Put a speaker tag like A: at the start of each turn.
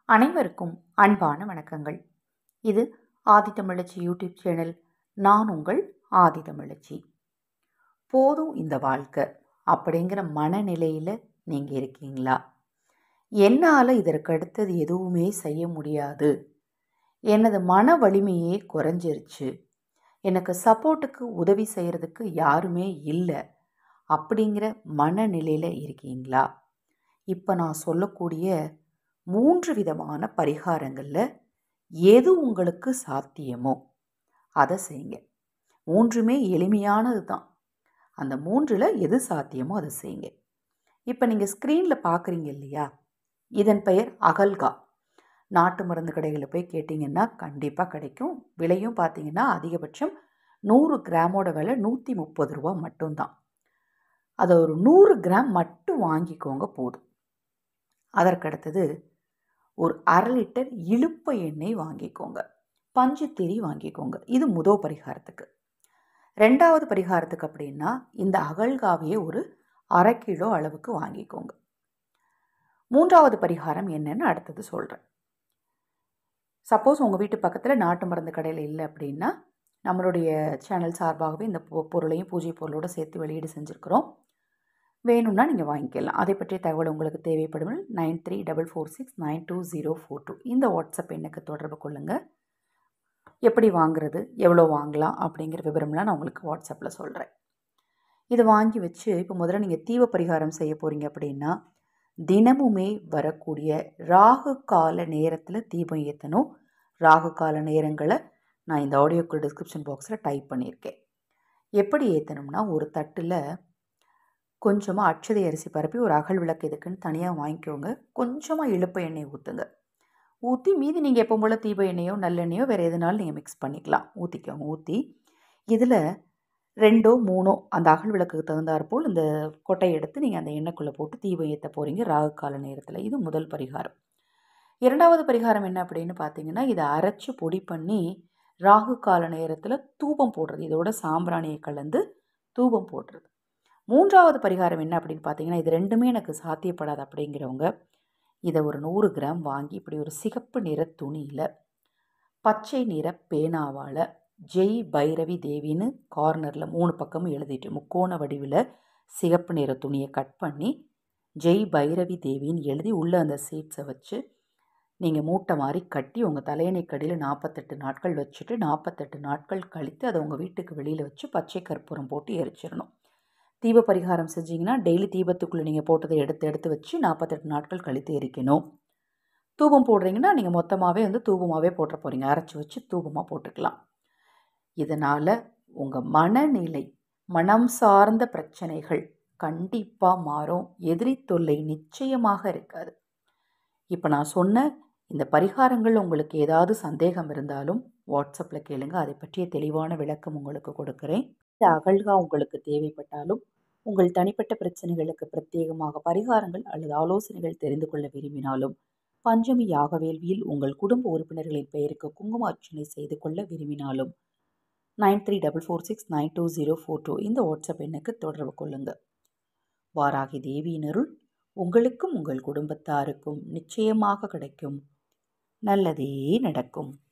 A: அனைவருக்கும் அன்பான வணக்கங்கள் இது ஆதித்தமிழச்சி யூடியூப் சேனல் நான் உங்கள் ஆதித்தமிழச்சி போதும் இந்த வாழ்க்கை அப்படிங்கிற மனநிலையில் நீங்கள் இருக்கீங்களா என்னால் இதற்கு அடுத்தது எதுவுமே செய்ய முடியாது எனது மன வலிமையே குறைஞ்சிருச்சு எனக்கு சப்போர்ட்டுக்கு உதவி செய்கிறதுக்கு யாருமே இல்லை அப்படிங்கிற மனநிலையில் இருக்கீங்களா இப்போ நான் சொல்லக்கூடிய மூன்று விதமான பரிகாரங்களில் எது உங்களுக்கு சாத்தியமோ அதை செய்யுங்க மூன்றுமே எளிமையானது தான் அந்த மூன்றில் எது சாத்தியமோ அதை செய்யுங்க இப்போ நீங்கள் ஸ்க்ரீனில் பார்க்குறீங்க இல்லையா இதன் பெயர் அகல்கா நாட்டு மருந்து கடைகளில் போய் கேட்டிங்கன்னா கண்டிப்பாக கிடைக்கும் விலையும் பார்த்தீங்கன்னா அதிகபட்சம் நூறு கிராமோட விலை நூற்றி முப்பது ரூபா மட்டும்தான் அதை ஒரு நூறு கிராம் மட்டும் வாங்கிக்கோங்க போதும் அதற்கடுத்தது ஒரு அரை லிட்டர் இழுப்ப எண்ணெய் வாங்கிக்கோங்க பஞ்சுத்திரி வாங்கிக்கோங்க இது முதல் பரிகாரத்துக்கு ரெண்டாவது பரிகாரத்துக்கு அப்படின்னா இந்த அகல்காவையே ஒரு அரை கிலோ அளவுக்கு வாங்கிக்கோங்க மூன்றாவது பரிகாரம் என்னன்னு அடுத்தது சொல்கிறேன் சப்போஸ் உங்கள் வீட்டு பக்கத்தில் நாட்டு மருந்து கடையில் இல்லை அப்படின்னா நம்மளுடைய சேனல் சார்பாகவே இந்த பொ- பொருளையும் பூஜை பொருளோடு சேர்த்து வெளியீடு செஞ்சுருக்கிறோம் வேணும்னா நீங்கள் வாங்கிக்கலாம் அதை பற்றிய தகவல் உங்களுக்கு தேவைப்படும் nine three double four six nine two zero four two இந்த வாட்ஸ்அப் எண்ணுக்கு தொடர்பு கொள்ளுங்கள் எப்படி வாங்குறது எவ்வளோ வாங்கலாம் அப்படிங்கிற விவரம்லாம் நான் உங்களுக்கு வாட்ஸ்அப்பில் சொல்கிறேன் இதை வாங்கி வச்சு இப்போ முதல்ல நீங்கள் தீவ பரிகாரம் செய்ய போகிறீங்க அப்படின்னா தினமுமே வரக்கூடிய ராகு கால நேரத்தில் தீபம் ஏற்றணும் ராகு கால நேரங்களை நான் இந்த ஆடியோக்கு டிஸ்கிரிப்ஷன் பாக்ஸில் டைப் பண்ணியிருக்கேன் எப்படி ஏற்றணும்னா ஒரு தட்டில் கொஞ்சமாக அட்சதை அரிசி பரப்பி ஒரு அகல் விளக்கு இதுக்குன்னு தனியாக வாங்கிக்கோங்க கொஞ்சமாக இழுப்ப எண்ணெய் ஊற்றுங்க ஊற்றி மீதி நீங்கள் எப்போ போல் தீப எண்ணெயோ நல்லெண்ணெயோ வேறு எதுனாலும் நீங்கள் மிக்ஸ் பண்ணிக்கலாம் ஊற்றிக்கோங்க ஊற்றி இதில் ரெண்டோ மூணோ அந்த அகல் விளக்குக்கு தகுந்தாற்போல் இந்த கொட்டையை எடுத்து நீங்கள் அந்த எண்ணெய்க்குள்ளே போட்டு தீபம் ஏற்ற போகிறீங்க ராகு கால நேரத்தில் இது முதல் பரிகாரம் இரண்டாவது பரிகாரம் என்ன அப்படின்னு பார்த்தீங்கன்னா இதை அரைச்சி பொடி பண்ணி ராகு கால நேரத்தில் தூபம் போடுறது இதோட சாம்பிராணியை கலந்து தூபம் போடுறது மூன்றாவது பரிகாரம் என்ன அப்படின்னு பார்த்தீங்கன்னா இது ரெண்டுமே எனக்கு சாத்தியப்படாது அப்படிங்கிறவங்க இதை ஒரு நூறு கிராம் வாங்கி இப்படி ஒரு சிகப்பு நிற துணியில் பச்சை நிற பேனாவால் ஜெய் பைரவி தேவின்னு கார்னரில் மூணு பக்கமும் எழுதிட்டு முக்கோண வடிவில் சிகப்பு நிற துணியை கட் பண்ணி ஜெய் பைரவி தேவின்னு எழுதி உள்ளே அந்த சீட்ஸை வச்சு நீங்கள் மூட்டை மாதிரி கட்டி உங்கள் தலையணை கடியில் நாற்பத்தெட்டு நாட்கள் வச்சுட்டு நாற்பத்தெட்டு நாட்கள் கழித்து அதை உங்கள் வீட்டுக்கு வெளியில் வச்சு பச்சை கற்பூரம் போட்டு எரிச்சிடணும் தீப பரிகாரம் செஞ்சீங்கன்னா டெய்லி தீபத்துக்குள்ளே நீங்கள் போட்டதை எடுத்து எடுத்து வச்சு நாற்பத்தெட்டு நாட்கள் கழித்து எரிக்கணும் தூபம் போடுறீங்கன்னா நீங்கள் மொத்தமாகவே வந்து தூபமாகவே போட்டுற போகிறீங்க அரைச்சி வச்சு தூபமாக போட்டுக்கலாம் இதனால் உங்கள் மனநிலை மனம் சார்ந்த பிரச்சனைகள் கண்டிப்பாக மாறும் எதிரி தொல்லை நிச்சயமாக இருக்காது இப்போ நான் சொன்ன இந்த பரிகாரங்கள் உங்களுக்கு ஏதாவது சந்தேகம் இருந்தாலும் வாட்ஸ்அப்பில் கேளுங்க அதை பற்றிய தெளிவான விளக்கம் உங்களுக்கு கொடுக்குறேன் இந்த அகழ்கா உங்களுக்கு தேவைப்பட்டாலும் உங்கள் தனிப்பட்ட பிரச்சனைகளுக்கு பிரத்யேகமாக பரிகாரங்கள் அல்லது ஆலோசனைகள் தெரிந்து கொள்ள விரும்பினாலும் பஞ்சமி யாக வேள்வியில் உங்கள் குடும்ப உறுப்பினர்களின் பெயருக்கு குங்கும அர்ச்சனை செய்து கொள்ள விரும்பினாலும் nine three double four six nine two zero four two இந்த வாட்ஸ்அப் எண்ணுக்கு தொடர்பு கொள்ளுங்கள் வாராகி தேவியினருள் உங்களுக்கும் உங்கள் குடும்பத்தாருக்கும் நிச்சயமாக கிடைக்கும் நல்லதே நடக்கும்